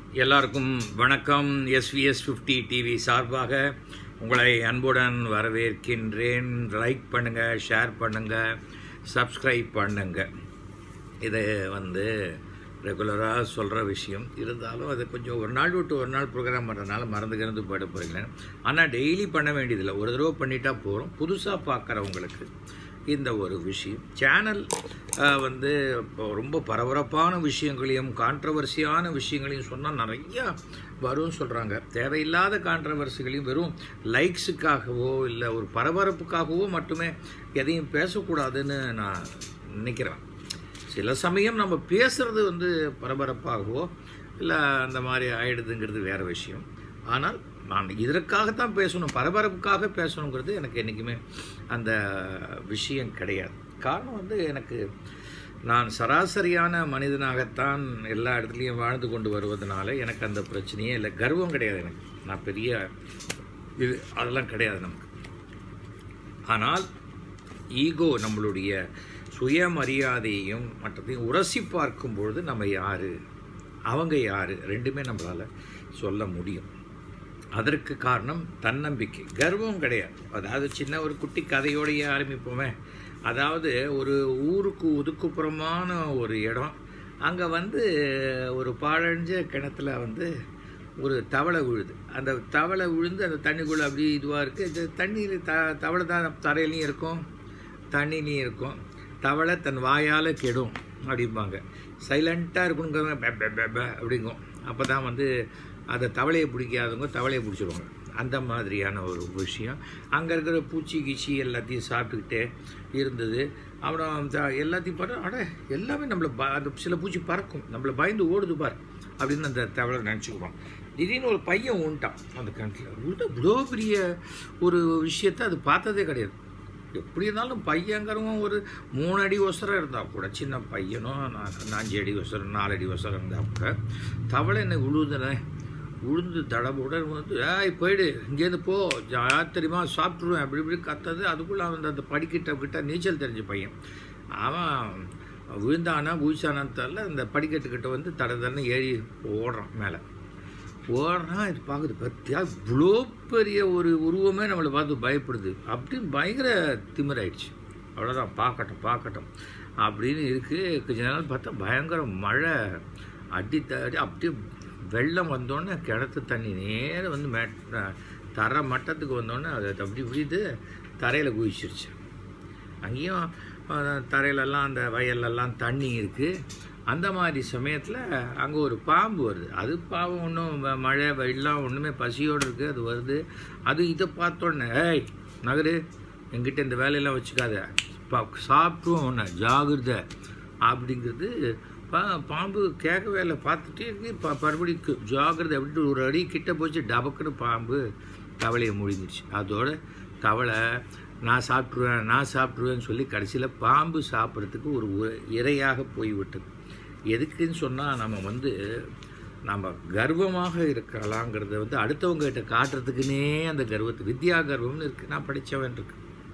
எல்லாருக்கும் வணக்கம் SVS fifty TV சார்பாக உங்களை அன்புடன் வரவேற்கின்றேன் லைக் பண்ணுங்க ஷேர் பண்ணுங்க சப்ஸ்கிரைப் பண்ணுங்க இது வந்து ரெகுலராக சொல்கிற விஷயம் இருந்தாலும் அது கொஞ்சம் ஒரு நாள் விட்டு ஒரு நாள் ப்ரோக்ராம் பண்ணுறதுனால மறந்து கிடந்து போயிட போகிறீங்களேன் ஆனால் டெய்லி பண்ண வேண்டியதில்லை ஒரு தடவை பண்ணிட்டா போகிறோம் புதுசாக பார்க்குறவங்களுக்கு இந்த ஒரு விஷயம் சேனல் வந்து இப்போ ரொம்ப பரபரப்பான விஷயங்களையும் கான்ட்ரவர்சியான விஷயங்களையும் சொன்னால் நிறையா வரும்னு சொல்கிறாங்க தேவையில்லாத கான்ட்ரவர்சிகளையும் வெறும் லைக்ஸுக்காகவோ இல்லை ஒரு பரபரப்புக்காகவோ மட்டுமே எதையும் பேசக்கூடாதுன்னு நான் நினைக்கிறேன் சில சமயம் நம்ம பேசுகிறது வந்து பரபரப்பாகவோ இல்லை அந்த மாதிரி ஆயிடுதுங்கிறது வேறு விஷயம் ஆனால் நான் இதற்காகத்தான் பேசணும் பரபரப்புக்காக பேசணுங்கிறது எனக்கு என்றைக்குமே அந்த விஷயம் கிடையாது காரணம் வந்து எனக்கு நான் சராசரியான மனிதனாகத்தான் எல்லா இடத்துலையும் வாழ்ந்து கொண்டு வருவதனால எனக்கு அந்த பிரச்சனையே இல்லை கர்வம் கிடையாது எனக்கு நான் பெரிய இது அதெல்லாம் கிடையாது நமக்கு ஆனால் ஈகோ நம்மளுடைய சுயமரியாதையையும் மற்றதையும் உரசி பார்க்கும்பொழுது நம்ம யார் அவங்க யார் ரெண்டுமே நம்மளால் சொல்ல முடியும் அதற்கு காரணம் தன்னம்பிக்கை கர்வம் கிடையாது அதாவது சின்ன ஒரு குட்டி கதையோடையே ஆரம்பிப்போமே அதாவது ஒரு ஊருக்கு ஒதுக்குப்புறமான ஒரு இடம் அங்கே வந்து ஒரு பாழஞ்ச கிணத்துல வந்து ஒரு தவளை விழுது அந்த தவளை விழுந்து அந்த தண்ணிக்குள்ளே அப்படி இதுவாக இருக்குது தண்ணீர் த தவளை தான் தரையிலையும் இருக்கும் தண்ணிலையும் இருக்கும் தவளை தன் வாயால் கெடும் அப்படிம்பாங்க சைலண்ட்டாக இருக்கணுங்கிற அப்படிங்கும் அப்போ தான் வந்து அதை தவளையை பிடிக்காதவங்க தவளையை பிடிச்சிருவாங்க அந்த மாதிரியான ஒரு விஷயம் அங்கே இருக்கிற பூச்சி கீச்சி எல்லாத்தையும் சாப்பிட்டுக்கிட்டே இருந்தது அப்புறம் எல்லாத்தையும் பார்த்தா அட எல்லாமே நம்மளை ப அந்த சில பூச்சி பறக்கும் நம்மளை பயந்து ஓடுது பார் அப்படின்னு அந்த தவளை நினச்சிக்குவோம் திடீர்னு ஒரு பையன் உண்டான் அந்த கிணத்துல உள்ள இவ்வளோ பெரிய ஒரு விஷயத்தை அது பார்த்ததே கிடையாது எப்படி இருந்தாலும் பையங்கிறவங்க ஒரு மூணு அடி ஒசரம் இருந்தால் கூட சின்ன பையனும் நாஞ்சு அடி ஒசரம் நாலு அடி ஒசரம் இருந்தால் கூட தவளை என்ன விழுதுனே உளுந்து தடபுடன் வந்து ஏய் போயிடு இங்கேருந்து போ தெரியுமா சாப்பிட்ருவேன் அப்படி இப்படி கத்தது அதுக்குள்ளே அவன் அந்த படிக்கிட்ட கிட்ட நீச்சல் தெரிஞ்ச பையன் அவன் விழுந்தானா பூச்சானான்னு தெரில இந்த படிக்கட்டுக்கிட்ட வந்து தட தடனை ஏறி ஓடுறான் மேலே ஓடுறான் இது பார்க்குது பத்தியா இவ்வளோ பெரிய ஒரு உருவமே நம்மளை பார்த்து பயப்படுது அப்படின்னு பயங்கர திமிராயிடுச்சு அவ்வளோதான் பார்க்கட்டும் பார்க்கட்டும் அப்படின்னு இருக்குது கொஞ்ச நாள் பார்த்தா பயங்கர மழை அடி தடி அப்படியே வெள்ளம் வந்தோடனே கிணத்து தண்ணி நேரம் வந்து மே தர மட்டத்துக்கு வந்தோடனே அது அப்படி இப்படிது தரையில் குதிச்சிருச்சு அங்கேயும் தரையிலெல்லாம் அந்த வயல்லெல்லாம் தண்ணி இருக்குது அந்த மாதிரி சமயத்தில் அங்கே ஒரு பாம்பு வருது அது பாவம் ஒன்றும் மழை வெள்ளம் ஒன்றுமே பசியோடு இருக்குது அது வருது அது இதை பார்த்தோன்னே ஏய் நகரு எங்கிட்ட இந்த வேலையெல்லாம் வச்சுக்காத பா சாப்பிட்ருவோம் ஒன்று ஜாகிரத அப்படிங்கிறது பா பாம்பு கேட்கவே இல்லை பார்த்துட்டே இருக்கு ப மறுபடிக்கு ஜாகிரதை அப்படின்ட்டு ஒரு அடி கிட்ட போச்சு டபக்குன்னு பாம்பு தவளையை முழுங்கிடுச்சு அதோட தவளை நான் சாப்பிட்ருவேன் நான் சாப்பிட்ருவேன்னு சொல்லி கடைசியில் பாம்பு சாப்பிட்றதுக்கு ஒரு இரையாக போய்விட்டது எதுக்குன்னு சொன்னால் நம்ம வந்து நம்ம கர்வமாக இருக்கலாங்கிறத வந்து அடுத்தவங்ககிட்ட காட்டுறதுக்குன்னே அந்த கர்வத்தை வித்யா கர்வம்னு இருக்குது நான் படித்தவன் இருக்கு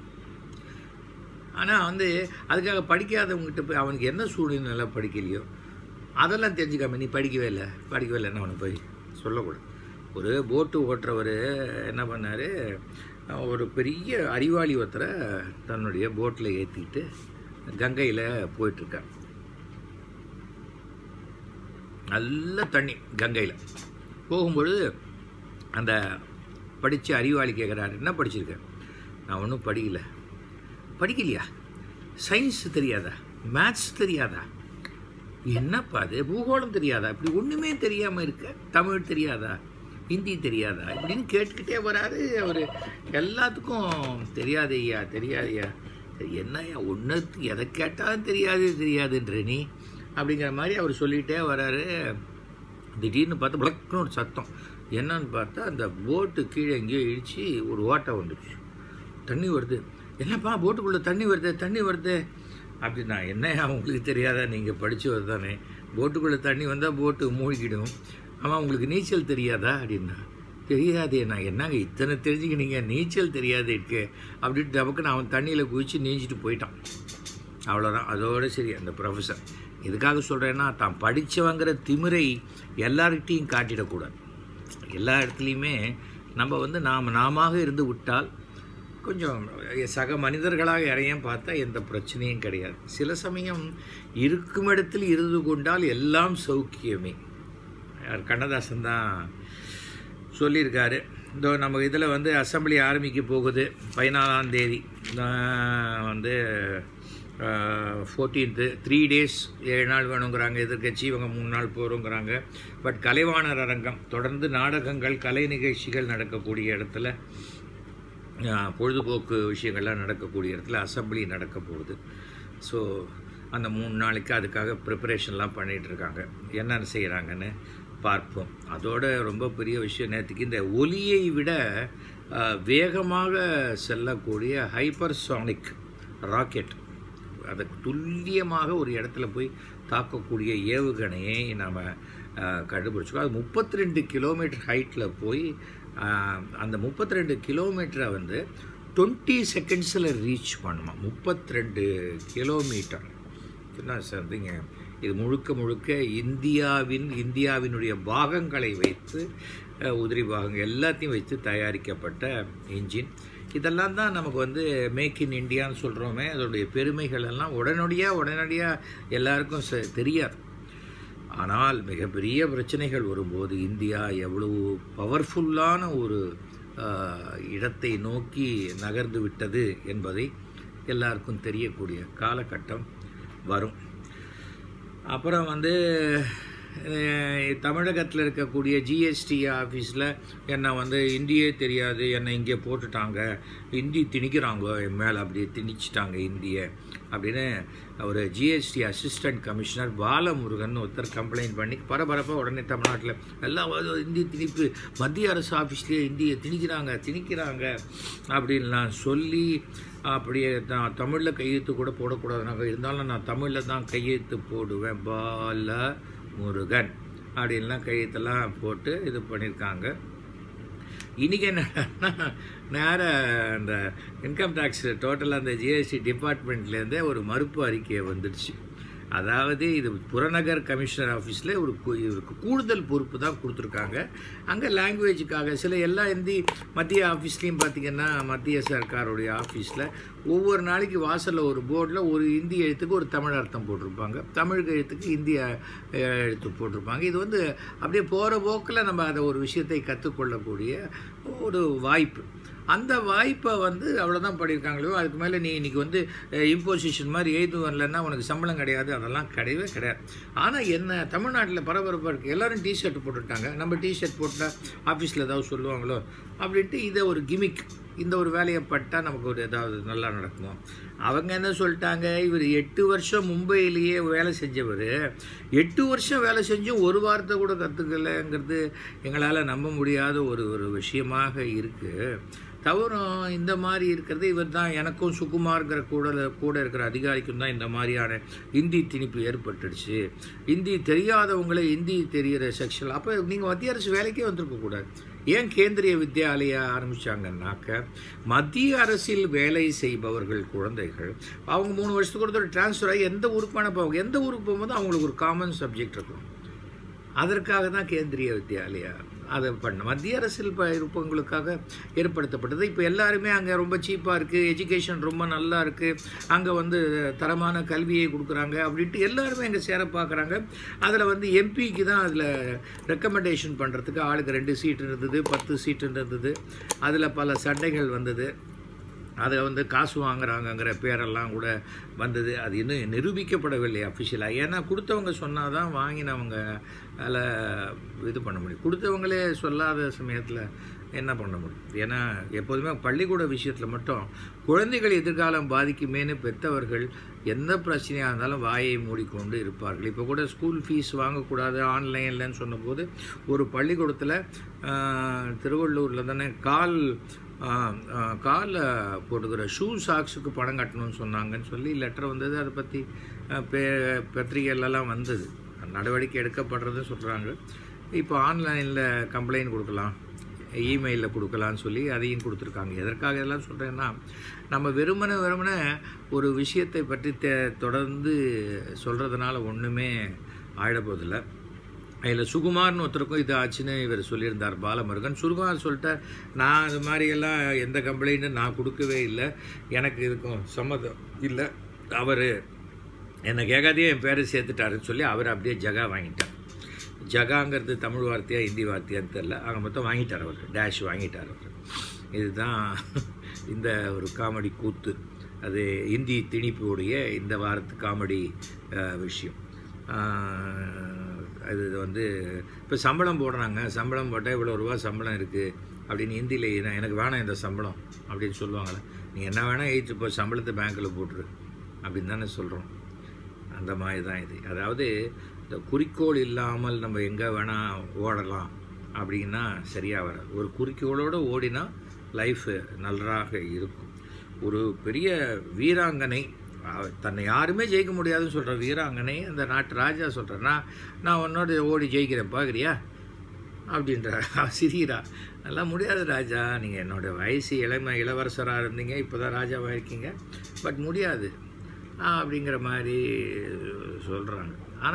ஆனால் வந்து அதுக்காக படிக்காதவங்ககிட்ட போய் அவனுக்கு என்ன சூழ்நிலை படிக்கலையோ அதெல்லாம் தெரிஞ்சுக்காம நீ படிக்கவே இல்லை படிக்கவே இல்லைன்னு அவனை போய் சொல்லக்கூடாது ஒரு போட்டு ஓட்டுறவர் என்ன பண்ணார் ஒரு பெரிய அறிவாளி ஒருத்தரை தன்னுடைய போட்டில் ஏற்றிக்கிட்டு கங்கையில் போயிட்டுருக்கார் நல்ல தண்ணி கங்கையில் போகும்பொழுது அந்த படித்த அறிவாளி கேட்குறாரு என்ன படிச்சிருக்க நான் ஒன்றும் படிக்கல படிக்கலையா சயின்ஸ் தெரியாதா மேத்ஸ் தெரியாதா என்னப்பா அது பூகோளம் தெரியாதா இப்படி ஒன்றுமே தெரியாமல் இருக்க தமிழ் தெரியாதா ஹிந்தி தெரியாதா இப்படின்னு கேட்டுக்கிட்டே வராரு அவர் எல்லாத்துக்கும் தெரியாதையா தெரியாதையா என்னையா ஒன்றுக்கு எதை கேட்டாலும் தெரியாது தெரியாதுன்ற நீ அப்படிங்கிற மாதிரி அவர் சொல்லிகிட்டே வராரு திடீர்னு பார்த்தா விளக்குன்னு ஒரு சத்தம் என்னன்னு பார்த்தா அந்த போட்டு கீழே எங்கேயோ இடித்து ஒரு ஓட்டை வந்துடுச்சு தண்ணி வருது என்னப்பா போட்டுக்குள்ளே தண்ணி வருது தண்ணி வருது அப்படின்னா என்ன உங்களுக்கு தெரியாதா நீங்கள் படித்து வருதானே போட்டுக்குள்ளே தண்ணி வந்தால் போட்டு மூழ்கிடும் ஆமாம் உங்களுக்கு நீச்சல் தெரியாதா அப்படின்னா தெரியாதே நான் என்னங்க இத்தனை தெரிஞ்சுக்கினீங்க நீச்சல் தெரியாது இருக்கு அப்படின்ட்டு நமக்கு நான் அவன் தண்ணியில் குதித்து நீஞ்சிட்டு போயிட்டான் அவ்வளோதான் அதோடு சரி அந்த ப்ரொஃபஸர் எதுக்காக சொல்கிறேன்னா தான் படித்தவங்கிற திமிரை எல்லார்கிட்டையும் காட்டிடக்கூடாது எல்லா இடத்துலையுமே நம்ம வந்து நாம் நாம இருந்து விட்டால் கொஞ்சம் சக மனிதர்களாக யாரையும் பார்த்தா எந்த பிரச்சனையும் கிடையாது சில சமயம் இருக்கும் இடத்தில் இருந்து கொண்டால் எல்லாம் சௌக்கியமே யார் கண்ணதாசன் தான் சொல்லியிருக்காரு இதோ நம்ம இதில் வந்து அசம்பிளி ஆரம்பிக்க போகுது பதினாலாம் தேதி ஆஹ் வந்து ஃபோர்டீன்த்து த்ரீ டேஸ் ஏழு நாள் வேணுங்கிறாங்க எதிர்கட்சி இவங்க மூணு நாள் போகிறோங்கிறாங்க பட் கலைவாணர் அரங்கம் தொடர்ந்து நாடகங்கள் கலை நிகழ்ச்சிகள் நடக்கக்கூடிய இடத்துல ஆஹ் பொழுதுபோக்கு விஷயங்கள்லாம் நடக்கக்கூடிய இடத்துல அசம்பிளி நடக்க போகுது ஸோ அந்த மூணு நாளைக்கு அதுக்காக ப்ரிப்பரேஷன்லாம் பண்ணிகிட்டு இருக்காங்க என்னென்ன செய்கிறாங்கன்னு பார்ப்போம் அதோட ரொம்ப பெரிய விஷயம் நேற்றுக்கு இந்த ஒலியை விட ஆஹ், வேகமாக செல்லக்கூடிய ஹைப்பர்சானிக் ராக்கெட் அதை துல்லியமாக ஒரு இடத்துல போய் தாக்கக்கூடிய ஏவுகணையை நாம் கண்டுபிடிச்சிருக்கோம் அது முப்பத்தி ரெண்டு கிலோமீட்டர் ஹைட்டில் போய் ஆஹ், அந்த முப்பத்தி ரெண்டு கிலோமீட்டரை வந்து டுவெண்ட்டி செகண்ட்ஸில் ரீச் பண்ணுமா முப்பத்தி ரெண்டு கிலோமீட்டர் என்ன சொல்றீங்க இது முழுக்க முழுக்க இந்தியாவின் இந்தியாவினுடைய பாகங்களை வைத்து அஹ், உதிரி பாகங்கள் எல்லாத்தையும் வைத்து தயாரிக்கப்பட்ட இன்ஜின் இதெல்லாம் தான் நமக்கு வந்து மேக் இன் இந்தியான்னு சொல்கிறோமே அதோடைய பெருமைகள் எல்லாம் உடனடியாக உடனடியாக எல்லாருக்கும் ச- தெரியாது ஆனால் மிகப்பெரிய பிரச்சனைகள் வரும்போது இந்தியா எவ்வளவு பவர்ஃபுல்லான ஒரு ஆஹ், இடத்தை நோக்கி நகர்ந்து விட்டது என்பதை எல்லாருக்கும் தெரியக்கூடிய காலகட்டம் வரும் அப்புறம் வந்து தமிழகத்தில் இருக்கக்கூடிய ஜிஎஸ்டி ஆஃபீஸில் என்னை வந்து இந்தியே தெரியாது என்னை இங்கே போட்டுட்டாங்க ஹிந்தி திணிக்கிறாங்க என் மேலே அப்படியே திணிச்சிட்டாங்க இந்தியை அப்படின்னு ஒரு ஜிஎஸ்டி அசிஸ்டன்ட் கமிஷனர் பாலமுருகன் ஒருத்தர் கம்ப்ளைண்ட் பண்ணி பரபரப்பாக உடனே தமிழ்நாட்டில் எல்லாம் வந்து இந்தி திணிப்பு மத்திய அரசு ஆஃபீஸ்லேயே இந்தியை திணிக்கிறாங்க திணிக்கிறாங்க அப்படின்லாம் சொல்லி அப்படியே நான் தமிழில் கையெழுத்து கூட போடக்கூடாது நாங்கள் இருந்தாலும் நான் தமிழில் தான் கையெழுத்து போடுவேன் பால முருகன் அப்படின்லாம் கையெழுத்தெல்லாம் போட்டு இது பண்ணியிருக்காங்க இன்றைக்கி என்னன்னா நேராக அந்த இன்கம் டேக்ஸ் டோட்டலாக அந்த ஜிஎஸ்டி டிபார்ட்மெண்ட்லேருந்தே ஒரு மறுப்பு அறிக்கை வந்துடுச்சு அதாவது இது புறநகர் கமிஷனர் ஆஃபீஸில் ஒரு கு- இவருக்கு கூடுதல் பொறுப்பு தான் கொடுத்துருக்காங்க அங்கே லாங்குவேஜுக்காக சில எல்லா இந்தி மத்திய ஆஃபீஸ்லேயும் பார்த்தீங்கன்னா மத்திய சர்க்காருடைய ஆஃபீஸில் ஒவ்வொரு நாளைக்கு வாசலில் ஒரு போர்டில் ஒரு இந்தி எழுத்துக்கு ஒரு தமிழ் அர்த்தம் போட்டிருப்பாங்க தமிழ் எழுத்துக்கு இந்திய அஹ், எழுத்து போட்டிருப்பாங்க இது வந்து அப்படியே போகிற போக்கில் நம்ம அதை ஒரு விஷயத்தை கற்றுக்கொள்ளக்கூடிய ஒரு வாய்ப்பு அந்த வாய்ப்பை வந்து அவ்வளோதான் பண்ணியிருக்காங்களோ அதுக்கு மேலே நீ இன்னைக்கு வந்து இம்போசிஷன் மாதிரி எழுது வரலன்னா உனக்கு சம்பளம் கிடையாது அதெல்லாம் கிடையவே கிடையாது ஆனால் என்ன தமிழ்நாட்டில் பரபரப்பாக இருக்குது எல்லாரும் டிஷர்ட் போட்டுட்டாங்க நம்ம டிஷர்ட் போட்டால் ஆஃபீஸில் ஏதாவது சொல்லுவாங்களோ அப்படின்ட்டு இதை ஒரு கிமிக் இந்த ஒரு வேலையை பட்டால் நமக்கு ஒரு ஏதாவது நல்லா நடக்குமோ அவங்க என்ன சொல்லிட்டாங்க இவர் எட்டு வருஷம் மும்பையிலேயே வேலை செஞ்சவர் எட்டு வருஷம் வேலை செஞ்சும் ஒரு வாரத்தை கூட கற்றுக்கலைங்கிறது எங்களால் நம்ப முடியாத ஒரு ஒரு விஷயமாக இருக்குது தவறும் இந்த மாதிரி இருக்கிறது இவர் தான் எனக்கும் சுகுமார்ங்கிற கூட கூட இருக்கிற அதிகாரிக்கும் தான் இந்த மாதிரியான இந்தி திணிப்பு ஏற்பட்டுடுச்சு இந்தி தெரியாதவங்களே இந்தி தெரிகிற செக்ஷன் அப்போ நீங்கள் மத்திய அரசு வேலைக்கே வந்திருக்கக்கூடாது ஏன் கேந்திரிய வித்யாலயா ஆரம்பிச்சாங்கன்னாக்க மத்திய அரசில் வேலை செய்பவர்கள் குழந்தைகள் அவங்க மூணு வருஷத்துக்கு ஒருத்தர் டிரான்ஸ்ஃபர் ஆகி எந்த ஊருக்கு வேணா போவாங்க எந்த ஊருக்கு போகும்போது அவங்களுக்கு ஒரு காமன் சப்ஜெக்ட் இருக்கும் அதற்காக தான் கேந்திரிய வித்யாலயா அதை பண்ண மத்திய அரசில் இப்போ இருப்பவங்களுக்காக ஏற்படுத்தப்பட்டது இப்போ எல்லாருமே அங்கே ரொம்ப சீப்பாக இருக்குது எஜுகேஷன் ரொம்ப நல்லா இருக்குது அங்கே வந்து தரமான கல்வியை கொடுக்குறாங்க அப்படின்ட்டு எல்லாருமே அங்கே சேர பார்க்குறாங்க அதில் வந்து எம்பிக்கு தான் அதில் ரெக்கமெண்டேஷன் பண்ணுறதுக்கு ஆளுக்கு ரெண்டு சீட் இருந்தது பத்து சீட் இருந்தது அதில் பல சண்டைகள் வந்தது அதை வந்து காசு வாங்குறாங்கங்கிற பேரெல்லாம் கூட வந்தது அது இன்னும் நிரூபிக்கப்படவில்லை அஃபிஷியலாக ஏன்னா கொடுத்தவங்க சொன்னால் தான் வாங்கினவங்க அதில் இது பண்ண முடியும் கொடுத்தவங்களே சொல்லாத சமயத்தில் என்ன பண்ண முடியும் ஏன்னா எப்போதுமே பள்ளிக்கூட விஷயத்தில் மட்டும் குழந்தைகள் எதிர்காலம் பாதிக்குமேனு பெற்றவர்கள் எந்த பிரச்சனையாக இருந்தாலும் வாயை மூடிக்கொண்டு இருப்பார்கள் இப்போ கூட ஸ்கூல் ஃபீஸ் வாங்கக்கூடாது ஆன்லைன்லன்னு சொன்னபோது ஒரு பள்ளிக்கூடத்தில் திருவள்ளூரில் தானே கால் காலில் போட்டுக்கிற ஷூ சாக்ஸுக்கு பணம் கட்டணும்னு சொன்னாங்கன்னு சொல்லி லெட்டர் வந்தது அதை பற்றி பே பத்திரிகையிலலாம் வந்தது நடவடிக்கை எடுக்கப்படுறதுன்னு சொல்கிறாங்க இப்போ ஆன்லைனில் கம்ப்ளைண்ட் கொடுக்கலாம் இமெயிலில் கொடுக்கலான்னு சொல்லி அதையும் கொடுத்துருக்காங்க எதற்காக இதெல்லாம் சொல்கிறேன்னா நம்ம வெறுமனே வெறுமனே ஒரு விஷயத்தை பற்றி தெ தொடர்ந்து சொல்கிறதுனால ஒன்றுமே ஆயிடப்போதில்லை அதில் சுகுமார்னு ஒருத்தருக்கும் இது ஆச்சுன்னு இவர் சொல்லியிருந்தார் பாலமுருகன் சுகுமார் சொல்லிட்டார் நான் இது மாதிரியெல்லாம் எந்த கம்ப்ளைண்ட்டும் நான் கொடுக்கவே இல்லை எனக்கு இதுக்கும் சம்மதம் இல்லை அவர் என்னை கேட்காதே என் பேரை சேர்த்துட்டாருன்னு சொல்லி அவர் அப்படியே ஜகா வாங்கிட்டார் ஜகாங்கிறது தமிழ் வார்த்தையா ஹிந்தி வார்த்தையான்னு தெரில அங்கே மொத்தம் வாங்கிட்டார் அவர் டேஷ் வாங்கிட்டார் அவர் இதுதான் இந்த ஒரு காமெடி கூத்து அது இந்தி திணிப்புடைய இந்த வாரத்து காமெடி அஹ், விஷயம் ஆஹ், அது வந்து இப்போ சம்பளம் போடுறாங்க சம்பளம் போட்டால் இவ்வளோ ரூபா சம்பளம் இருக்குது அப்படின்னு ஹிந்தியில் நான் எனக்கு வேணாம் இந்த சம்பளம் அப்படின்னு சொல்லுவாங்களே நீ என்ன வேணால் எழுத்து இப்போ சம்பளத்தை பேங்க்கில் போட்டுரு அப்படின்னு தானே சொல்கிறோம் அந்த மாதிரி தான் இது அதாவது இந்த குறிக்கோள் இல்லாமல் நம்ம எங்கே வேணால் ஓடலாம் அப்படின்னா சரியாக வராது ஒரு குறிக்கோளோடு ஓடினா லைஃப் நன்றாக இருக்கும் ஒரு பெரிய வீராங்கனை அவ- தன்னை யாருமே ஜெயிக்க முடியாதுன்னு சொல்கிற வீராங்கனை அந்த நாட்டு ராஜா சொல்கிறேன் நான் நான் உன்னோட ஓடி ஜெயிக்கிறேன் பார்க்குறியா அப்படின்ற சிரிக்கிறா அதெல்லாம் முடியாது ராஜா நீங்கள் என்னோட வயசு இளமை இளவரசராக இருந்தீங்க இப்போ தான் ராஜாவாக இருக்கீங்க பட் முடியாது ஆ, அப்படிங்கிற மாதிரி சொல்கிறாங்க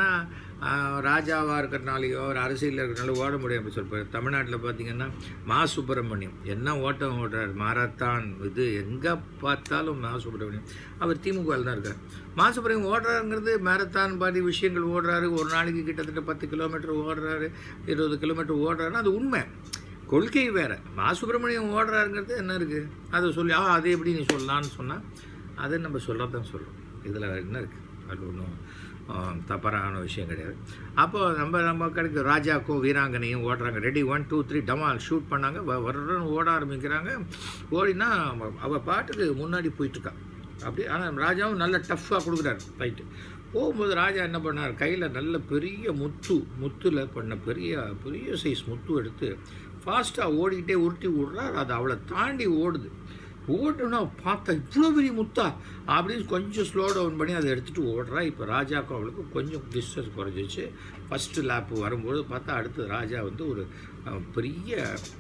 ஆனால் ராஜாவாக இருக்கிறனாலையோ ஒரு அரசியலில் இருக்கிறனால ஓட முடியும் அப்படி சொல்கிறார் தமிழ்நாட்டில் பார்த்தீங்கன்னா மா சுப்பிரமணியம் என்ன ஓட்டம் ஓடுறார் மாரத்தான் இது எங்கே பார்த்தாலும் மா சுப்பிரமணியம் அவர் திமுகவில் தான் இருக்கார் மா சுப்பிரமணியம் ஓடுறாருங்கிறது மேரத்தான் பாதி விஷயங்கள் ஓடுறாரு ஒரு நாளைக்கு கிட்டத்தட்ட பத்து கிலோமீட்டர் ஓடுறாரு இருபது கிலோமீட்டர் ஓடுறாருன்னா அது உண்மை கொள்கை வேற மா சுப்பிரமணியம் ஓடுறாருங்கிறது என்ன இருக்குது அதை சொல்லி ஆ அது எப்படி நீ சொல்லலான்னு சொன்னால் அதை நம்ம சொல்லத்தான் சொல்கிறோம் இதில் என்ன இருக்குது அது ஒன்றும் தப்பறான விஷயம் கிடையாது அப்போ நம்ம நம்ம கிடைக்கும் ராஜாக்கும் வீராங்கனையும் ஓடுறாங்க ரெடி ஒன் டூ த்ரீ டமால் ஷூட் பண்ணாங்க வ- வர்றன்னு ஓட ஆரம்பிக்கிறாங்க ஓடினா அவ- அவ பாட்டுக்கு முன்னாடி போயிட்டுருக்கா அப்படி ஆனால் ராஜாவும் நல்ல டஃப்பாக கொடுக்குறாரு ஃபைட்டு போகும்போது ராஜா என்ன பண்ணார் கையில் நல்ல பெரிய முத்து முத்தில் பண்ண பெரிய பெரிய சைஸ் முத்து எடுத்து ஃபாஸ்ட்டாக ஓடிக்கிட்டே உருட்டி விட்றார் அது அவளை தாண்டி ஓடுது ஓடுனா பார்த்தா இவ்வளோ பெரிய முத்தா அப்படின்னு கொஞ்சம் ஸ்லோ டவுன் பண்ணி அதை எடுத்துகிட்டு ஓடுறா இப்போ ராஜாக்கும் அவளுக்கு கொஞ்சம் டிஸ்டன்ஸ் குறைஞ்சிச்சு ஃபஸ்ட்டு லேப் வரும்போது பார்த்தா அடுத்து ராஜா வந்து ஒரு அஹ், பெரிய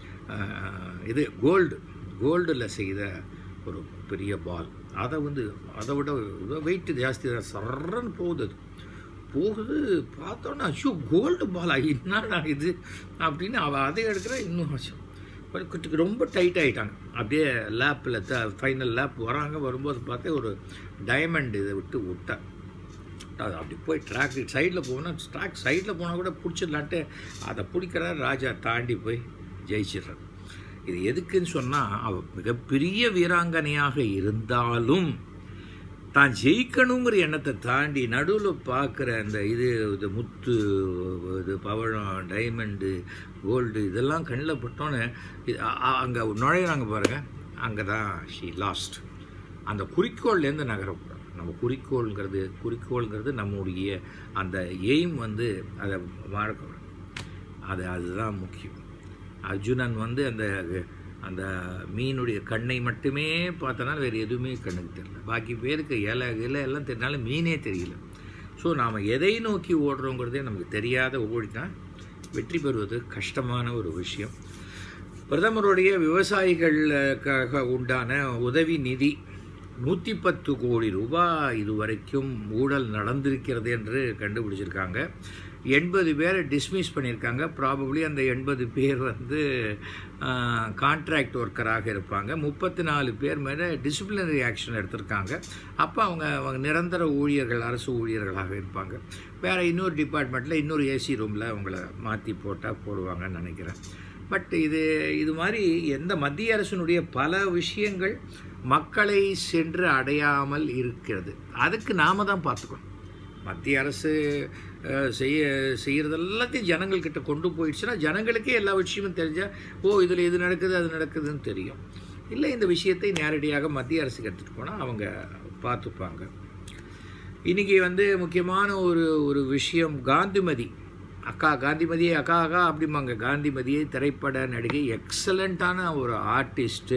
அஹ், இது கோல்டு கோல்டில் செய்த ஒரு பெரிய பால் அதை வந்து அதை விட வெயிட் ஜாஸ்தி தான் சர்றன்னு போகுது அது போகுது பார்த்தோன்னா ஐயோ கோல்டு பாலா என்னடா இது அப்படின்னு அவள் அதை எடுக்கிற இன்னும் ஆச்சு ஒரு குட்டிக்கு ரொம்ப டைட் ஆகிட்டாங்க அப்படியே லேப்பில் த ஃபைனல் லேப் வராங்க வரும்போது பார்த்தா ஒரு டைமண்ட் இதை விட்டு விட்டேன் அது அப்படி போய் ட்ராக் சைடில் போனால் ட்ராக் சைடில் போனால் கூட பிடிச்சிடலான்ட்டு அதை பிடிக்கிறார் ராஜா தாண்டி போய் ஜெயிச்சிடுறார் இது எதுக்குன்னு சொன்னால் அவள் மிகப்பெரிய வீராங்கனையாக இருந்தாலும் தான் ஜெயிக்கணுங்கிற எண்ணத்தை தாண்டி நடுவில் பார்க்குற அந்த இது இது முத்து இது பவழம் டைமண்டு கோல்டு இதெல்லாம் கண்ணில் பட்டோன்னே அங்கே நுழையிறாங்க பாருங்கள் அங்கே தான் ஷீ லாஸ்ட் அந்த குறிக்கோள்லேருந்து நகரக்கூடாது நம்ம குறிக்கோள்ங்கிறது குறிக்கோள்ங்கிறது நம்முடைய அந்த எய்ம் வந்து அதை வாழ்க்கை அது அதுதான் முக்கியம் அர்ஜுனன் வந்து அந்த அந்த மீனுடைய கண்ணை மட்டுமே பார்த்தனால வேறு எதுவுமே கண்ணுக்கு தெரியல பாக்கி பேருக்கு இலை இலை எல்லாம் தெரிஞ்சாலும் மீனே தெரியல ஸோ நாம் எதை நோக்கி ஓடுறோங்கிறதே நமக்கு தெரியாத ஓடினா வெற்றி பெறுவது கஷ்டமான ஒரு விஷயம் பிரதமருடைய விவசாயிகளுக்காக உண்டான உதவி நிதி நூற்றி பத்து கோடி ரூபாய் இதுவரைக்கும் ஊழல் நடந்திருக்கிறது என்று கண்டுபிடிச்சிருக்காங்க எண்பது பேரை டிஸ்மிஸ் பண்ணியிருக்காங்க ப்ராபப்ளி அந்த எண்பது பேர் வந்து கான்ட்ராக்ட் ஒர்க்கராக இருப்பாங்க முப்பத்தி நாலு பேர் மேலே டிசிப்ளினரி ஆக்ஷன் எடுத்திருக்காங்க அப்போ அவங்க அவங்க நிரந்தர ஊழியர்கள் அரசு ஊழியர்களாக இருப்பாங்க வேறு இன்னொரு டிபார்ட்மெண்ட்டில் இன்னொரு ஏசி ரூமில் அவங்கள மாற்றி போட்டால் போடுவாங்கன்னு நினைக்கிறேன் பட் இது இது மாதிரி எந்த மத்திய அரசினுடைய பல விஷயங்கள் மக்களை சென்று அடையாமல் இருக்கிறது அதுக்கு நாம தான் பார்த்துக்கணும் மத்திய அரசு அஹ், செய்ய செய்கிறது எல்லாத்தையும் ஜனங்கள்கிட்ட கொண்டு போயிடுச்சுன்னா ஜனங்களுக்கே எல்லா விஷயமும் தெரிஞ்சால் ஓ இதில் இது நடக்குது அது நடக்குதுன்னு தெரியும் இல்லை இந்த விஷயத்தை நேரடியாக மத்திய அரசுக்கு எடுத்துகிட்டு போனால் அவங்க பார்த்துப்பாங்க இன்றைக்கி வந்து முக்கியமான ஒரு ஒரு விஷயம் காந்திமதி அக்கா காந்திமதியை அக்கா அக்கா அப்படிம்பாங்க காந்திமதியை திரைப்பட நடிகை எக்ஸலண்ட்டான ஒரு ஆர்டிஸ்ட்டு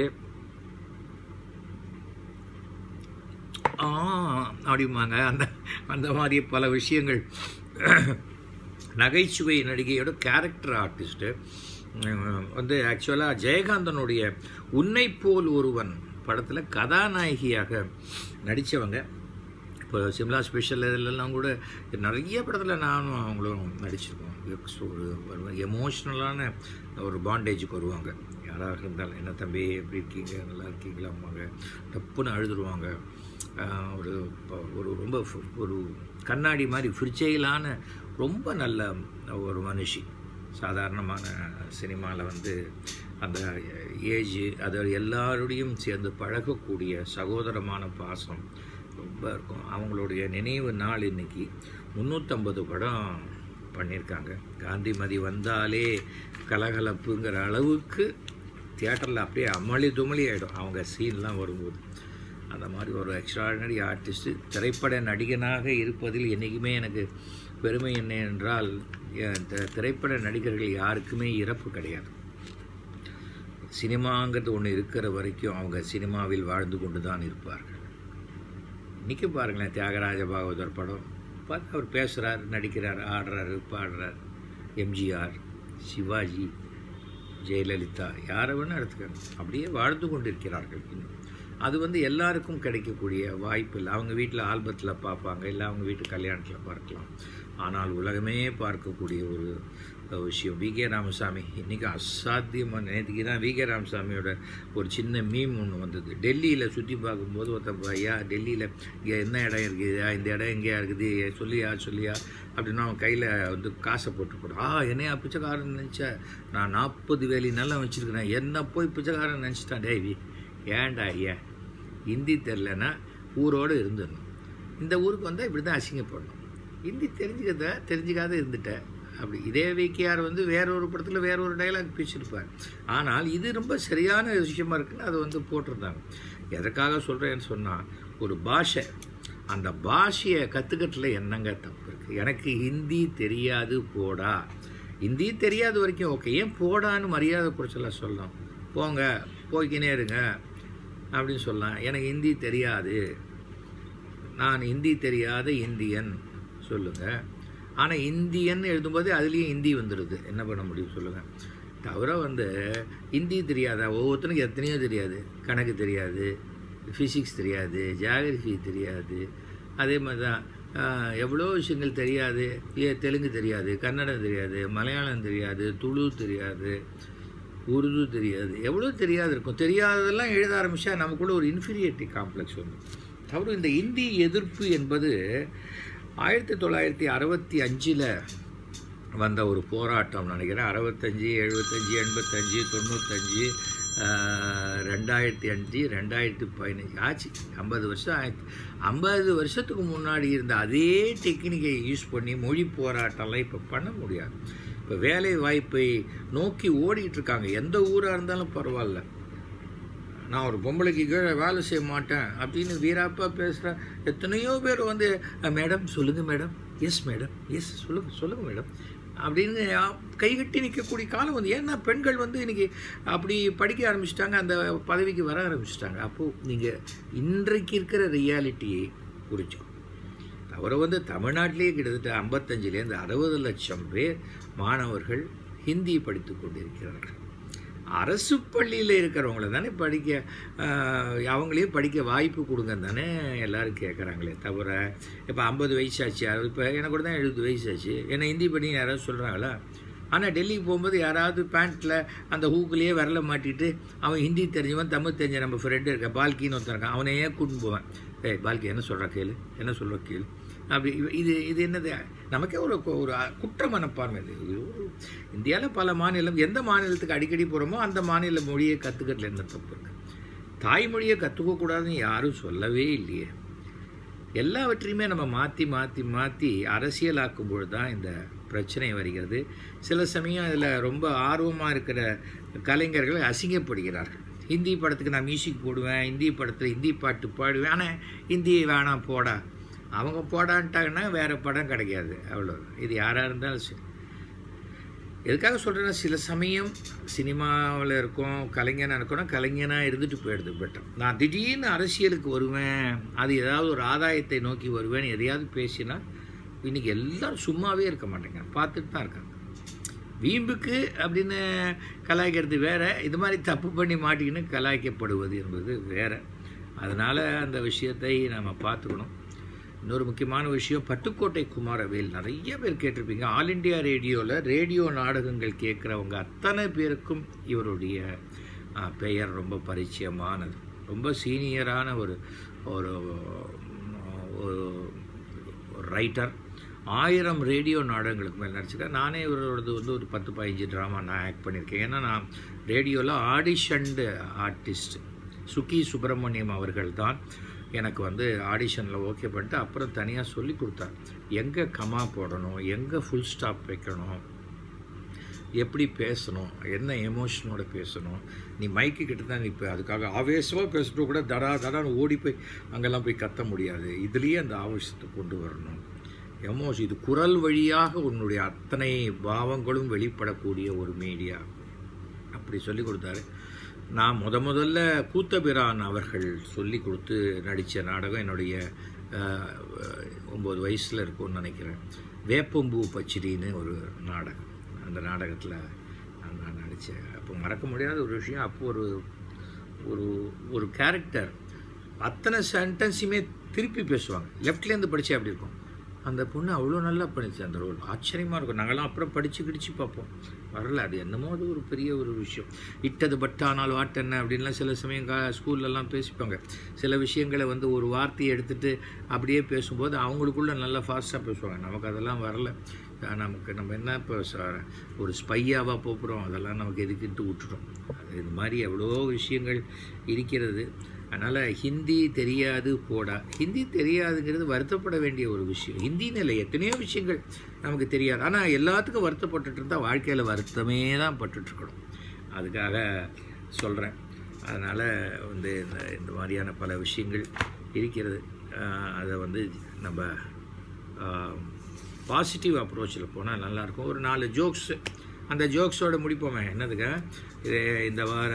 ஆ அப்படிம்பாங்க அந்த அந்த மாதிரி பல விஷயங்கள் நகைச்சுவை நடிகையோட கேரக்டர் ஆர்டிஸ்ட்டு வந்து ஆக்சுவலாக ஜெயகாந்தனுடைய உன்னை போல் ஒருவன் படத்தில் கதாநாயகியாக நடித்தவங்க இப்போ சிம்லா ஸ்பெஷல் இதிலெல்லாம் கூட நிறைய படத்தில் நானும் அவங்களும் நடிச்சிருக்கோம் ஒரு எமோஷ்னலான ஒரு பாண்டேஜுக்கு வருவாங்க யாராக இருந்தாலும் என்ன தம்பி எப்படி இருக்கீங்க நல்லா இருக்கீங்களா அம்மாங்க தப்புன்னு அழுதுருவாங்க ஒரு ஒரு ரொம்ப ஒரு கண்ணாடி மாதிரி ஃப்ரிச்சைலான ரொம்ப நல்ல ஒரு மனுஷி சாதாரணமான சினிமாவில் வந்து அந்த ஏஜ் அது எல்லாரோடையும் சேர்ந்து பழகக்கூடிய சகோதரமான பாசம் ரொம்ப இருக்கும் அவங்களுடைய நினைவு நாள் இன்னைக்கு முந்நூற்றம்பது படம் பண்ணியிருக்காங்க காந்திமதி வந்தாலே கலகலப்புங்கிற அளவுக்கு தியேட்டரில் அப்படியே அமளி துமளி ஆகிடும் அவங்க சீன்லாம் வரும்போது அந்த மாதிரி ஒரு எக்ஸ்ட்ராடினரி ஆர்டிஸ்ட்டு திரைப்பட நடிகனாக இருப்பதில் என்றைக்குமே எனக்கு பெருமை என்ன என்றால் திரைப்பட நடிகர்கள் யாருக்குமே இறப்பு கிடையாது சினிமாங்கிறது ஒன்று இருக்கிற வரைக்கும் அவங்க சினிமாவில் வாழ்ந்து கொண்டு தான் இருப்பார்கள் இன்றைக்கி பாருங்களேன் தியாகராஜ பாகவதர் படம் பார்த்து அவர் பேசுகிறார் நடிக்கிறார் ஆடுறாரு பாடுறார் எம்ஜிஆர் சிவாஜி ஜெயலலிதா யாரை வேணால் எடுத்துக்காங்க அப்படியே வாழ்ந்து கொண்டிருக்கிறார்கள் இன்னும் அது வந்து எல்லாருக்கும் கிடைக்கக்கூடிய வாய்ப்பு இல்லை அவங்க வீட்டில் ஆல்பத்தில் பார்ப்பாங்க இல்லை அவங்க வீட்டு கல்யாணத்தில் பார்க்கலாம் ஆனால் உலகமே பார்க்கக்கூடிய ஒரு விஷயம் வி கே ராமசாமி இன்றைக்கி அசாத்தியமாக நேற்றுக்கு தான் வி கே ராமசாமியோட ஒரு சின்ன மீம் ஒன்று வந்தது டெல்லியில் சுற்றி பார்க்கும்போது ஒருத்த ஐயா டெல்லியில் இங்கே என்ன இடம் இருக்குதா இந்த இடம் எங்கேயா இருக்குது சொல்லியா சொல்லியா அப்படின்னா அவன் கையில் வந்து காசை போட்டு போடு ஆ என்னையா பிச்சைக்காரன் நினச்ச நான் நாற்பது வேலி நல்லா வச்சுருக்கிறேன் என்ன போய் பிச்சைக்காரன் நினச்சிட்டான் டேவி ஏன்டா ஐயா ஹிந்தி தெரிலனா ஊரோடு இருந்துடணும் இந்த ஊருக்கு வந்தால் இப்படி தான் அசிங்கப்படணும் ஹிந்தி தெரிஞ்சுக்கிறத தெரிஞ்சுக்காத இருந்துட்டேன் அப்படி இதே விகேஆர் வந்து வேற ஒரு படத்தில் வேற ஒரு டைலாக் பேசியிருப்பார் ஆனால் இது ரொம்ப சரியான விஷயமா இருக்குன்னு அதை வந்து போட்டிருந்தாங்க எதற்காக சொல்கிறேன்னு சொன்னால் ஒரு பாஷை அந்த பாஷையை கற்றுக்கிறதுல என்னங்க தப்பு இருக்குது எனக்கு ஹிந்தி தெரியாது போடா ஹிந்தி தெரியாத வரைக்கும் ஓகே ஏன் போடான்னு மரியாதை குறைச்சலாம் சொல்லலாம் போங்க போய்க்கினே இருங்க அப்படின்னு சொல்லலாம் எனக்கு ஹிந்தி தெரியாது நான் ஹிந்தி தெரியாத இந்தியன் சொல்லுங்கள் ஆனால் இந்தியன் எழுதும்போது அதுலேயும் ஹிந்தி வந்துடுது என்ன பண்ண முடியும் சொல்லுங்கள் தவிர வந்து ஹிந்தி தெரியாத ஒவ்வொருத்தனுக்கும் எத்தனையோ தெரியாது கணக்கு தெரியாது ஃபிசிக்ஸ் தெரியாது ஜியாகிரஃபி தெரியாது அதே மாதிரி தான் எவ்வளோ விஷயங்கள் தெரியாது ஏ தெலுங்கு தெரியாது கன்னடம் தெரியாது மலையாளம் தெரியாது துளு தெரியாது உருது தெரியாது எவ்வளோ தெரியாது இருக்கும் தெரியாததெல்லாம் எழுத ஆரம்பித்தா நமக்குள்ள ஒரு இன்ஃபீரியாரிட்டி காம்ப்ளெக்ஸ் வந்து தவிர இந்த இந்தி எதிர்ப்பு என்பது ஆயிரத்தி தொள்ளாயிரத்தி அறுபத்தி அஞ்சில் வந்த ஒரு போராட்டம் நினைக்கிறேன் அறுபத்தஞ்சி எழுபத்தஞ்சி எண்பத்தஞ்சு தொண்ணூத்தஞ்சு ரெண்டாயிரத்தி அஞ்சு ரெண்டாயிரத்தி பதினஞ்சு ஆச்சு ஐம்பது வருஷம் ஆயிடுச்சு ஐம்பது வருஷத்துக்கு முன்னாடி இருந்த அதே டெக்னிக்கை யூஸ் பண்ணி மொழி போராட்டம்லாம் இப்போ பண்ண முடியாது இப்போ வேலை வாய்ப்பை நோக்கி ஓடிட்டு இருக்காங்க எந்த ஊராக இருந்தாலும் பரவாயில்ல நான் ஒரு பொம்பளைக்கு கீழே வேலை செய்ய மாட்டேன் அப்படின்னு வீராப்பா பேசுகிறேன் எத்தனையோ பேர் வந்து மேடம் சொல்லுங்கள் மேடம் எஸ் மேடம் எஸ் சொல்லுங்கள் சொல்லுங்கள் மேடம் அப்படின்னு கைகட்டி நிற்கக்கூடிய காலம் வந்து ஏன்னா பெண்கள் வந்து இன்றைக்கி அப்படி படிக்க ஆரம்பிச்சிட்டாங்க அந்த பதவிக்கு வர ஆரம்பிச்சிட்டாங்க அப்போது நீங்கள் இன்றைக்கு இருக்கிற ரியாலிட்டியை புரிஞ்சுக்கணும் அவரை வந்து தமிழ்நாட்டிலேயே கிட்டத்தட்ட ஐம்பத்தஞ்சிலேருந்து அறுபது லட்சம் பேர் மாணவர்கள் ஹிந்தி படித்து கொண்டிருக்கிறார்கள் அரசு பள்ளியில் இருக்கிறவங்கள தானே படிக்க அவங்களையும் படிக்க வாய்ப்பு கொடுங்க தானே எல்லோரும் கேட்குறாங்களே தவிர இப்போ ஐம்பது வயசாச்சு அறுபது இப்போ எனக்கு கூட தான் எழுபது வயசாச்சு என்னை ஹிந்தி பண்ணி யாராவது சொல்கிறாங்களா ஆனால் டெல்லிக்கு போகும்போது யாராவது பேண்ட்டில் அந்த ஹூக்குலேயே விரல மாட்டிட்டு அவன் ஹிந்தி தெரிஞ்சவன் தமிழ் தெரிஞ்ச நம்ம ஃப்ரெண்டு இருக்க பால்கின்னு ஒருத்தன் இருக்கான் அவனையே கூட்டின்னு போவேன் ஏய் பால்கி என்ன சொல்கிற கேளு என்ன சொல்கிற கேளு அப்படி இது இது என்னது நமக்கே ஒரு ஒரு குற்ற மனப்பான்மை இது இந்தியாவில் பல மாநிலம் எந்த மாநிலத்துக்கு அடிக்கடி போகிறோமோ அந்த மாநில மொழியை கற்றுக்கிறதுல என்ன தப்பு இருக்கு தாய்மொழியை கற்றுக்கக்கூடாதுன்னு யாரும் சொல்லவே இல்லையே எல்லாவற்றையுமே நம்ம மாற்றி மாற்றி மாற்றி அரசியலாக்கும் பொழுது தான் இந்த பிரச்சனை வருகிறது சில சமயம் அதில் ரொம்ப ஆர்வமாக இருக்கிற கலைஞர்கள் அசிங்கப்படுகிறார்கள் ஹிந்தி படத்துக்கு நான் மியூசிக் போடுவேன் ஹிந்தி படத்தில் ஹிந்தி பாட்டு பாடுவேன் ஆனால் ஹிந்தி வேணாம் போடா அவங்க போடான்ட்டாங்கன்னா வேறு படம் கிடைக்காது அவ்வளோ இது யாராக இருந்தாலும் சரி எதுக்காக சொல்கிறேன்னா சில சமயம் சினிமாவில் இருக்கோம் கலைஞனாக இருக்கணும் கலைஞனாக இருந்துட்டு போயிடுது பெட்டர் நான் திடீர்னு அரசியலுக்கு வருவேன் அது ஏதாவது ஒரு ஆதாயத்தை நோக்கி வருவேன் எதையாவது பேசினா இன்றைக்கி எல்லாரும் சும்மாவே இருக்க மாட்டேங்க பார்த்துட்டு தான் இருக்காங்க வீம்புக்கு அப்படின்னு கலாய்க்கிறது வேற இது மாதிரி தப்பு பண்ணி மாட்டிக்கின்னு கலாய்க்கப்படுவது என்பது வேற அதனால் அந்த விஷயத்தை நம்ம பார்த்துக்கணும் இன்னொரு முக்கியமான விஷயம் பட்டுக்கோட்டை குமாரவேல் நிறைய பேர் கேட்டிருப்பீங்க ஆல் இண்டியா ரேடியோவில் ரேடியோ நாடகங்கள் கேட்குறவங்க அத்தனை பேருக்கும் இவருடைய ஆ, பெயர் ரொம்ப பரிச்சயமானது ரொம்ப சீனியரான ஒரு ஒரு ஒரு ரைட்டர் ஆயிரம் ரேடியோ நாடகங்களுக்கு மேல் நடிச்சிருக்கேன் நானே இவரோடது வந்து ஒரு பத்து பதினஞ்சு ட்ராமா நான் ஆக்ட் பண்ணியிருக்கேன் ஏன்னா நான் ரேடியோவில் ஆடிஷன்டு ஆர்டிஸ்ட் சுகி சுப்பிரமணியம் அவர்கள் தான் எனக்கு வந்து ஆடிஷனில் ஓகே பண்ணிட்டு அப்புறம் தனியாக சொல்லி கொடுத்தார் எங்கே கமா போடணும் எங்கே ஃபுல் ஸ்டாப் வைக்கணும் எப்படி பேசணும் என்ன எமோஷனோட பேசணும் நீ மைக்கு கிட்ட தான் நிற்ப அதுக்காக ஆவேசமாக பேசிட்டு கூட தடா தடான்னு ஓடி போய் அங்கெல்லாம் போய் கத்த முடியாது இதுலேயே அந்த ஆவேசத்தை கொண்டு வரணும் எமோஷன் இது குரல் வழியாக உன்னுடைய அத்தனை பாவங்களும் வெளிப்படக்கூடிய ஒரு மீடியா அப்படி சொல்லி கொடுத்தாரு நான் முத முதல்ல கூத்தபிரான் அவர்கள் சொல்லி கொடுத்து நடித்த நாடகம் என்னுடைய அஹ், ஒம்பது வயசில் இருக்கும்னு நினைக்கிறேன் வேப்பம்பூ பச்சிடின்னு ஒரு நாடகம் அந்த நாடகத்தில் நான் நடித்தேன் அப்போ மறக்க முடியாத ஒரு விஷயம் அப்போ ஒரு ஒரு ஒரு கேரக்டர் அத்தனை சென்டென்ஸுமே திருப்பி பேசுவாங்க லெஃப்ட்லேருந்து படித்தா அப்படி இருக்கும் அந்த பொண்ணு அவ்வளோ நல்லா பண்ணிச்சு அந்த ரோல் ஆச்சரியமாக இருக்கும் நாங்களாம் அப்புறம் படித்து கிடிச்சு பார்ப்போம் வரல அது என்னமோ அது ஒரு பெரிய ஒரு விஷயம் இட்டது பட்டானால் வாட்டென்ன அப்படின்லாம் சில சமயம் கா ஸ்கூல்லலாம் பேசிப்பாங்க சில விஷயங்களை வந்து ஒரு வார்த்தையை எடுத்துட்டு அப்படியே பேசும்போது அவங்களுக்குள்ள நல்லா ஃபாஸ்ட்டாக பேசுவாங்க நமக்கு அதெல்லாம் வரல அஹ் நமக்கு நம்ம என்ன இப்போ ச- ஒரு ஸ்பையாவாக போகிறோம் அதெல்லாம் நமக்கு எதுக்குன்ட்டு விட்டுட்டோம் அது இது மாதிரி எவ்வளோ விஷயங்கள் இருக்கிறது அதனால் ஹிந்தி தெரியாது போடா ஹிந்தி தெரியாதுங்கிறது வருத்தப்பட வேண்டிய ஒரு விஷயம் ஹிந்தின்னு இல்லை எத்தனையோ விஷயங்கள் நமக்கு தெரியாது ஆனால் எல்லாத்துக்கும் வருத்தப்பட்டுட்டு இருந்தால் வாழ்க்கையில் வருத்தமே தான் பட்டுட்ருக்கணும் அதுக்காக சொல்கிறேன் அதனால் வந்து இந்த இந்த மாதிரியான பல விஷயங்கள் இருக்கிறது ஆஹ் அதை வந்து நம்ம பாசிட்டிவ் அப்ரோச்சில் போனால் நல்லாயிருக்கும் ஒரு நாலு ஜோக்ஸு அந்த ஜோக்ஸோட முடிப்போமே என்னதுங்க இது இந்த வார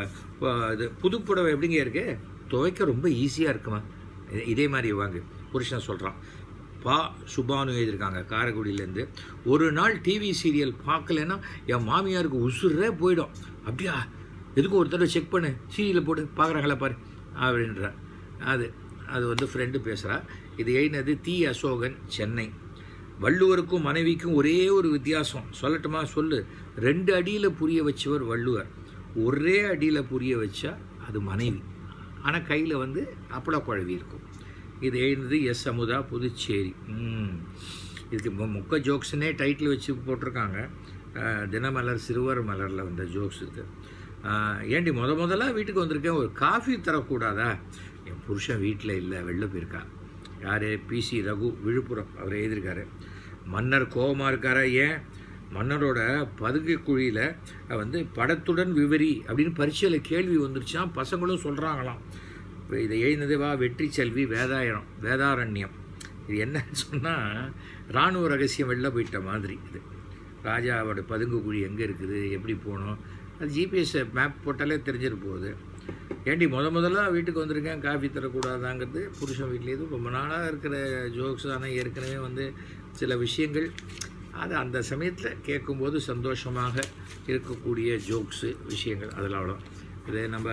ப- இது புதுப்புடவை எப்படிங்க இருக்கு துவைக்க ரொம்ப ஈஸியாக இருக்குமா இது- இதே மாதிரி வாங்க புருஷன் சொல்கிறான் பா சுபானு எழுதியிருக்காங்க காரைக்குடியிலேருந்து ஒரு நாள் டிவி சீரியல் பார்க்கலன்னா என் மாமியாருக்கு உசுரே போயிடும் அப்படியா எதுக்கும் ஒரு தடவை செக் பண்ணு சீரியலை போட்டு பார்க்குறாங்களா பாரு அப்படின்ற அது அது வந்து ஃப்ரெண்டு பேசுகிறா இது எழுதினது தி அசோகன் சென்னை வள்ளுவருக்கும் மனைவிக்கும் ஒரே ஒரு வித்தியாசம் சொல்லட்டுமா சொல்லு ரெண்டு அடியில் புரிய வச்சவர் வள்ளுவர் ஒரே அடியில் புரிய வச்சா அது மனைவி ஆனால் கையில் வந்து அப்பள குழவி இருக்கும் இது எழுந்தது எஸ் அமுதா புதுச்சேரி ம். இதுக்கு மொ- மொக்க ஜோக்ஸ்னே டைட்டில் வச்சு போட்டிருக்காங்க அஹ், தினமலர் சிறுவர் மலரில் வந்த ஜோக்ஸ் இது அஹ், ஏண்டி முத முதல்ல வீட்டுக்கு வந்திருக்கேன் ஒரு காஃபி தரக்கூடாதா என் புருஷன் வீட்டில் இல்லை வெளில போயிருக்கா யார் பிசி ரகு விழுப்புரம் அவர் எழுதியிருக்காரு மன்னர் கோபமாக இருக்காரா ஏன் மன்னரோட பதுகை குழியில் வந்து படத்துடன் விவரி அப்படின்னு பரீட்சையில் கேள்வி வந்துருச்சாம் பசங்களும் சொல்கிறாங்களாம் இப்போ இதை எழுந்தது வா வெற்றி செல்வி வேதாயரம் வேதாரண்யம் இது என்னன்னு சொன்னால் இராணுவ ரகசியம் வெளில போயிட்ட மாதிரி இது ராஜாவோட பதுங்கு குழி எங்கே இருக்குது எப்படி போகணும் அது ஜிபிஎஸ் மேப் போட்டாலே தெரிஞ்சிட போகுது ஏண்டி முத முதல்ல வீட்டுக்கு வந்திருக்கேன் காஃபி தரக்கூடாதாங்கிறது புருஷன் வீட்லேயே ரொம்ப நாளாக இருக்கிற ஜோக்ஸ் ஆனால் ஏற்கனவே வந்து சில விஷயங்கள் அது அந்த சமயத்தில் கேட்கும்போது சந்தோஷமாக இருக்கக்கூடிய ஜோக்ஸு விஷயங்கள் அதில் அவ்வளோ இது நம்ம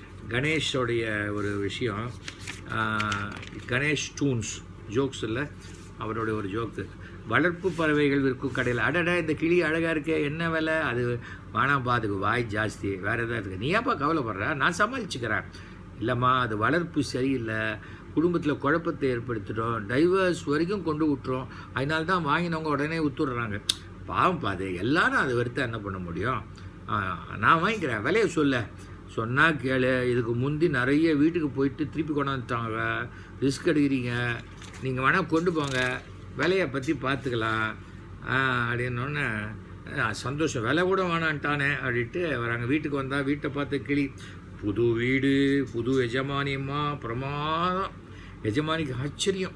கணேஷோடைய ஒரு விஷயம் ஆஹ், கணேஷ் டூன்ஸ் ஜோக்ஸ் இல்லை அவருடைய ஒரு ஜோக்கு வளர்ப்பு பறவைகள் விற்கும் கடையில் அடடா இந்த கிளி அழகாக இருக்கே என்ன விலை அது வேணாம் பாத்துக்கு வாய் ஜாஸ்தி வேறு எதாவது இருக்குது நீ ஏப்பா கவலைப்படுற நான் சமாளிச்சுக்கிறேன் இல்லைம்மா அது வளர்ப்பு சரியில்லை குடும்பத்தில் குழப்பத்தை ஏற்படுத்திடும் டைவர்ஸ் வரைக்கும் கொண்டு விட்டுரும் அதனால தான் வாங்கினவங்க உடனே வித்துடுறாங்க பாவம் பாது எல்லாரும் அதை வெறுத்தா என்ன பண்ண முடியும் ஆ, நான் வாங்கிக்கிறேன் விலையை சொல்ல சொன்னால் கேளு இதுக்கு முந்தி நிறைய வீட்டுக்கு போயிட்டு திருப்பி கொண்டாந்துட்டாங்க ரிஸ்க் எடுக்கிறீங்க நீங்கள் வேணால் கொண்டு போங்க விலையை பற்றி பார்த்துக்கலாம் அப்படின்னோடனே சந்தோஷம் விலை கூட வேணான்ட்டானே அப்படின்ட்டு வராங்க வீட்டுக்கு வந்தால் வீட்டை பார்த்து கிளி புது வீடு புது எஜமானியம்மா பிரமாதம் எஜமானிக்கு ஆச்சரியம்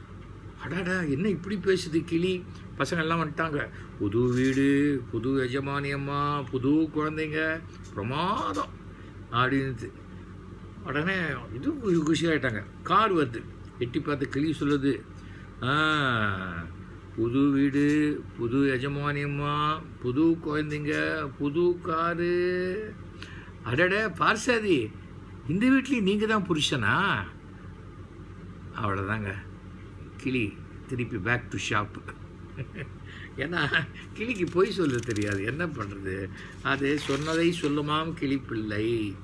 அடாடா என்ன இப்படி பேசுது கிளி பசங்கள்லாம் வந்துட்டாங்க புது வீடு புது எஜமானியம்மா புது குழந்தைங்க பிரமாதம் அப்படின்ட்டு உடனே இது குஷி ஆகிட்டாங்க கார் வருது எட்டி பார்த்து கிளி சொல்லுது "ஆ, புது வீடு புது எஜமானியம்மா புது குழந்தைங்க புது காரு அடட பார்சாதி இந்த வீட்லேயும் நீங்கள் தான் புருஷனா அவ்வளோதாங்க கிளி திருப்பி பேக் டு ஷாப் ஏன்னா கிளிக்கு பொய் சொல்ல தெரியாது என்ன பண்ணுறது அது சொன்னதை சொல்லுமாம் கிளிப்பிள்ளை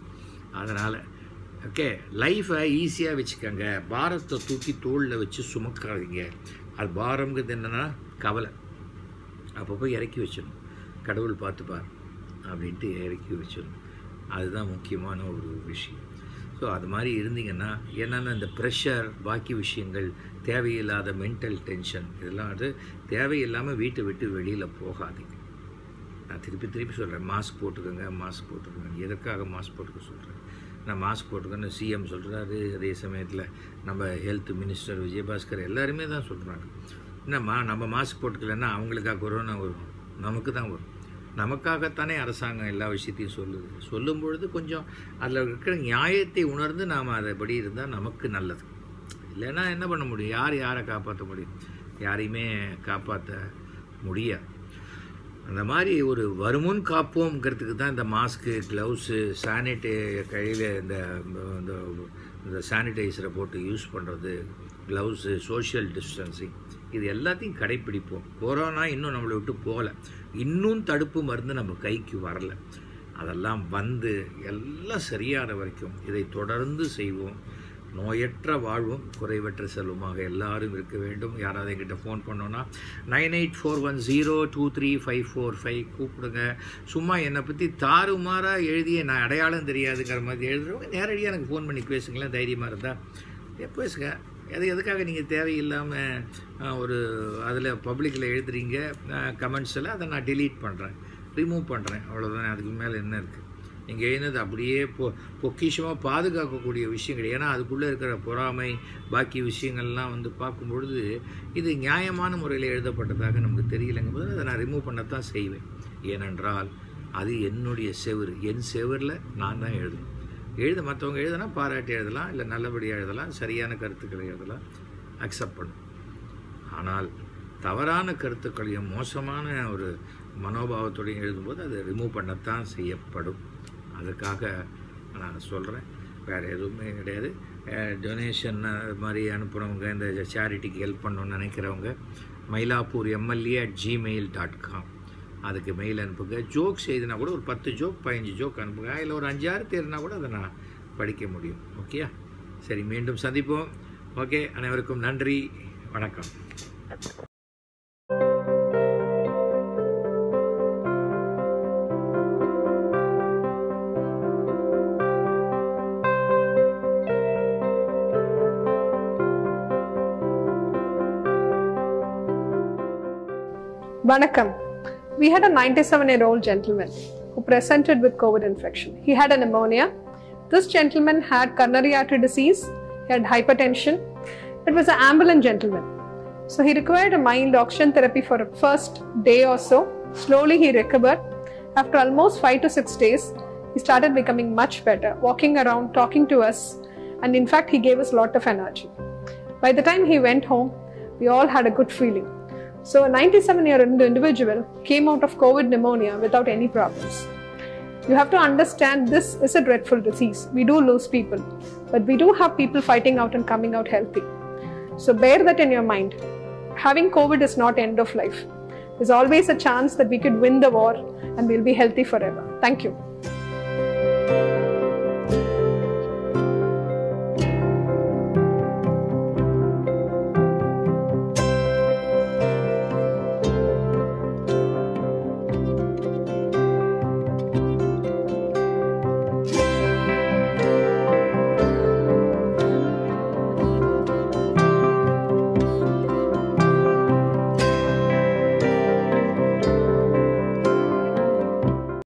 அதனால் ஓகே லைஃப்பை ஈஸியாக வச்சுக்கோங்க பாரத்தை தூக்கி தோளில் வச்சு சுமக்காதீங்க அது பாரம்ங்கிறது என்னென்னா கவலை அப்பப்போ இறக்கி வச்சிடணும் கடவுள் பார்த்துப்பார் அப்படின்ட்டு இறக்கி வச்சிடணும் அதுதான் முக்கியமான ஒரு விஷயம் ஸோ அது மாதிரி இருந்தீங்கன்னா என்னென்ன இந்த ப்ரெஷர் பாக்கி விஷயங்கள் தேவையில்லாத மென்டல் டென்ஷன் இதெல்லாம் வந்து தேவையில்லாமல் வீட்டை விட்டு வெளியில் போகாதீங்க நான் திருப்பி திருப்பி சொல்கிறேன் மாஸ்க் போட்டுக்கோங்க மாஸ்க் போட்டுக்கோங்க எதற்காக மாஸ்க் போட்டுக்க சொல்கிறேன் நான் மாஸ்க் போட்டுக்கன்னு சிஎம் சொல்கிறாரு அதே சமயத்தில் நம்ம ஹெல்த் மினிஸ்டர் விஜயபாஸ்கர் எல்லாருமே தான் சொல்கிறாங்க என்னம்மா நம்ம மாஸ்க் போட்டுக்கலன்னா அவங்களுக்காக கொரோனா வரும் நமக்கு தான் வரும் நமக்காகத்தானே அரசாங்கம் எல்லா விஷயத்தையும் சொல்லுது சொல்லும் பொழுது கொஞ்சம் அதில் இருக்கிற நியாயத்தை உணர்ந்து நாம் அதைப்படி இருந்தால் நமக்கு நல்லது இல்லைன்னா என்ன பண்ண முடியும் யார் யாரை காப்பாற்ற முடியும் யாரையுமே காப்பாற்ற முடியாது அந்த மாதிரி ஒரு வருமுன் காப்போம்ங்கிறதுக்கு தான் இந்த மாஸ்க்கு க்ளவுஸு சானிடை கையில் இந்த இந்த இந்த சானிடைசரை போட்டு யூஸ் பண்ணுறது க்ளவுஸு சோஷியல் டிஸ்டன்சிங் இது எல்லாத்தையும் கடைப்பிடிப்போம் கொரோனா இன்னும் நம்மளை விட்டு போகலை இன்னும் தடுப்பு மருந்து நம்ம கைக்கு வரல அதெல்லாம் வந்து எல்லாம் சரியான வரைக்கும் இதை தொடர்ந்து செய்வோம் நோயற்ற வாழ்வும் குறைவற்ற செல்வமாக எல்லாரும் இருக்க வேண்டும் யாராவது என்கிட்ட ஃபோன் பண்ணோன்னா nine eight four one zero two three five four five கூப்பிடுங்க சும்மா என்னை பற்றி தாறுமாறாக எழுதிய நான் அடையாளம் தெரியாதுங்கிற மாதிரி எழுதுறவங்க நேரடியாக எனக்கு ஃபோன் பண்ணி பேசுங்களேன் தைரியமாக இருந்தால் பேசுங்க அது எதுக்காக நீங்கள் தேவையில்லாமல் ஒரு அதில் பப்ளிக்கில் எழுதுறீங்க கமெண்ட்ஸில் அதை நான் delete பண்ணுறேன் ரிமூவ் பண்ணுறேன் அவ்வளோதான் அதுக்கு மேலே என்ன இருக்குது நீங்கள் எழுந்தது அப்படியே பொ பொக்கிஷமாக பாதுகாக்கக்கூடிய விஷயங்கள் ஏன்னா அதுக்குள்ளே இருக்கிற பொறாமை பாக்கி விஷயங்கள்லாம் வந்து பார்க்கும்பொழுது இது நியாயமான முறையில் எழுதப்பட்டதாக நமக்கு தெரியலைங்கும் போது அதை நான் ரிமூவ் பண்ணத்தான் செய்வேன் ஏனென்றால் அது என்னுடைய செவுரு என் செவரில் நான் தான் எழுதணும் எழுத மற்றவங்க எழுதுனா பாராட்டி எழுதலாம் இல்லை நல்லபடியாக எழுதலாம் சரியான கருத்துக்களை எழுதலாம் அக்செப்ட் பண்ணும் ஆனால் தவறான கருத்துக்களையும் மோசமான ஒரு மனோபாவத்தோடையும் எழுதும்போது அது ரிமூவ் பண்ணத்தான் செய்யப்படும் அதுக்காக நான் சொல்கிறேன் வேறு எதுவுமே கிடையாது டொனேஷன் மாதிரி அனுப்புகிறவங்க இந்த சேரிட்டிக்கு ஹெல்ப் பண்ணணும்னு நினைக்கிறவங்க Mylapore MLA at gmail dot com அதுக்கு மெயில் அனுப்புங்க ஜோக்ஸ் எழுதினா கூட ஒரு பத்து ஜோக் பதினஞ்சு ஜோக் அனுப்புங்க இல்லை ஒரு அஞ்சாறு தேர்னா கூட அதை நான் படிக்க முடியும் ஓகேயா சரி மீண்டும் சந்திப்போம் ஓகே அனைவருக்கும் நன்றி வணக்கம் Vanakkam. We had a 97 year old gentleman who presented with COVID infection. He had a pneumonia. This gentleman had coronary artery disease, he had hypertension. It was an ambulant gentleman. So he required a mild oxygen therapy for a first day or so. Slowly he recovered. After almost five to six days, he started becoming much better, walking around, talking to us, and in fact, he gave us a lot of energy. By the time he went home, we all had a good feeling. So, a 97 year old individual came out of COVID pneumonia without any problems. You have to understand this is a dreadful disease. We do lose people, but we do have people fighting out and coming out healthy. So, bear that in your mind. Having COVID is not end of life. There's always a chance that we could win the war and we'll be healthy forever. Thank you.